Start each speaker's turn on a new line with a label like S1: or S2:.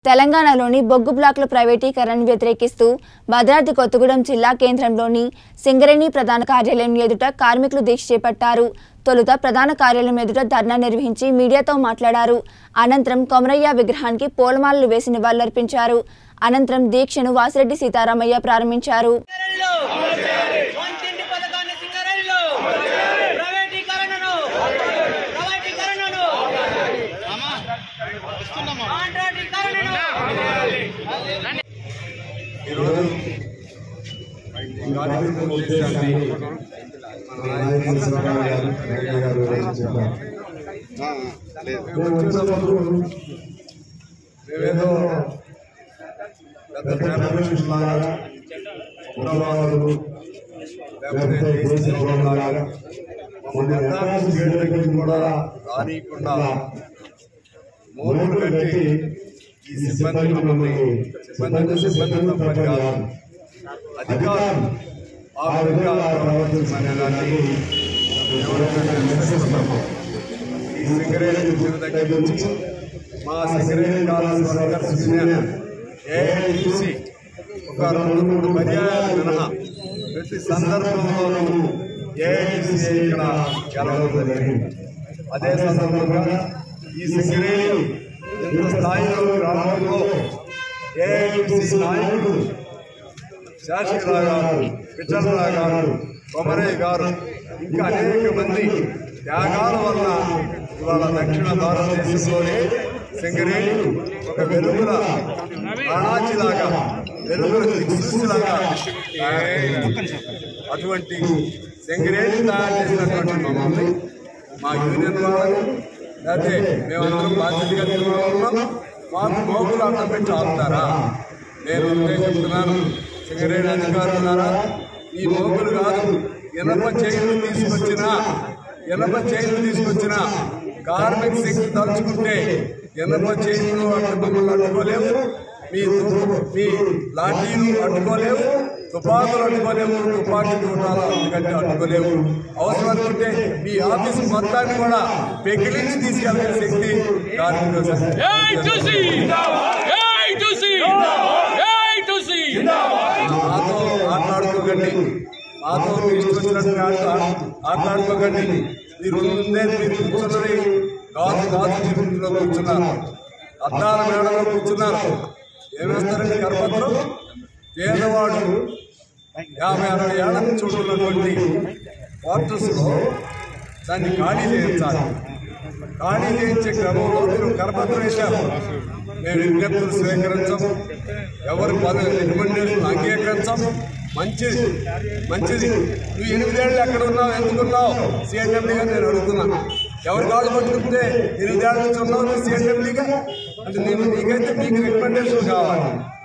S1: తెలంగాణలోని బొగ్గు బ్లాకుల ప్రైవేటీకరణను వ్యతిరేకిస్తూ భద్రాద్రి కొత్తగూడెం జిల్లా కేంద్రంలోని సింగరేణి ప్రధాన కార్యాలయం ఎదుట కార్మికులు దీక్ష చేపట్టారు తొలుత ప్రధాన కార్యాలయం ఎదుట ధర్నా నిర్వహించి మీడియాతో మాట్లాడారు అనంతరం కొమరయ్య విగ్రహానికి పూలమాలలు వేసి నివాళులర్పించారు అనంతరం దీక్షను వాసిరెడ్డి సీతారామయ్య ప్రారంభించారు
S2: సింగరేణిలో వంచింటి పథకాన్ని సింగరేణిలో ప్రైవేటీకరణను ప్రైవేటీకరణను కాంట్రాక్టీకరణను
S3: ఈరోజు ఈ కార్యక్రమం ఉద్దేశాన్ని మన నాయకులు శివరామ గారు, రెడ్డి గారు వివరించారు. మేము వచ్చినప్పుడు మేమేదో పెద్ద టెర్రరిస్ట్ లాగా ఉగ్రవాదులు లేకపోతే దేశద్రోహం లాగా మమ్మల్ని ఎంతకాలం చేయడం దగ్గరికి కూడా రానియకుండా మోపులు పెట్టి ఈ సిబ్బంది మమ్మల్ని సిబ్బంది సిబ్బంది తప్పని కాదు అధికారులు ఆ విధంగా ప్రవర్తించమనే దాన్ని ఎవరైనా నిరసిస్తున్నాము ఈ సిగరేట్ ఇచ్చిన దగ్గర నుంచి మా cigarette college workers union AITC ఒక రెండు మూడు పర్యాయాలు మినహా ప్రతి సందర్భంలోనూ ఏఐటీసీ ఇక్కడ గెలవడం జరిగింది అదే సందర్భంగా ఈ సిగరేట్ ఇంత స్థాయిలో రావడంలో ఏఐటీసీ నాయకుడు శాసకరావు గారు పిచ్చలరావు గారు కొమరయ్య గారు ఇంకా అనేక మంది త్యాగాల వల్ల ఇవాళ దక్షిణ భారతదేశంలోనే సింగరేణి ఒక వెలుగుల ప్రాణాచిలాగా వెలుగుల దిక్సూచిలాగా అటువంటి సింగరేణి తయారు చేసినటువంటి మమ్మల్ని మా యూనియన్ వాళ్ళు లేకపోతే మేమందరం బాధ్యతగా నిర్వహిస్తున్నాం మాకు మోగులు అడ్డం పెట్టి ఆపుతారా నేను ఒకటే చెప్తున్నాను సింగరేణి అధికారులారా ఈ మోగులు కాదు ఇనప చైన్లు తీసుకొచ్చిన ఇనప చైన్లు తీసుకొచ్చిన కార్మిక శక్తి తలుచుకుంటే ఇనప చైన్లు అడ్డు మమ్మల్ని అడ్డుకోలేవు మీ దు- మీ లాఠీలు అడ్డుకోలేవు తుపాకులు అడ్డుకోలేవు తుపాకీ తూటాలు ఎందుకంటే అడ్డుకోలేవు అవసరం అనుకుంటే మీ ఆఫీస్ మొత్తాన్ని కూడా పెకిలించి తీసుకెళ్ళే శక్తి కార్మికుల శక్తి.
S4: Hey, Tusi! Hey, Tusi! Hey, Tusi!
S3: మాతో ఆటలాడుకోకండి మాతో మీరు ఇష్టం వచ్చినట్టు ఆట ఆటలాడుకోకండి మీరు ముందే మీరు కూర్చున్నది కాదు కాదు జీవితంలో కూర్చున్నారు అద్దాల మేడలో కూర్చున్నారు ఏమేస్తారండి కరపత్రం పేదవాడు యాభై అరవై ఏళ్ల నుంచి ఉంటున్నటువంటి క్వార్టర్స్లో దాన్ని ఖాళీ చేయించాలి ఖాళీ చేయించే క్రమంలో మీరు కరపత్రం వేశారు మేము విజ్ఞప్తులు స్వీకరించం ఎవరి పని రికమెండేషన్ అంగీకరించం మంచిది మంచిది నువ్వు ఎనిమిదేళ్ళు ఎక్కడ ఉన్నావు ఎందుకున్నావు సిఎంఎండిగా నేను అడుగుతున్నా ఎవరి కాళ్ళు పట్టుకుంటే ఎనిమిదేళ్ళ నుంచి ఉన్నావు నువ్వు సిఎంఎండిగా అంటే నేను నీకైతే నీకు రికమెండేషన్ కావాలి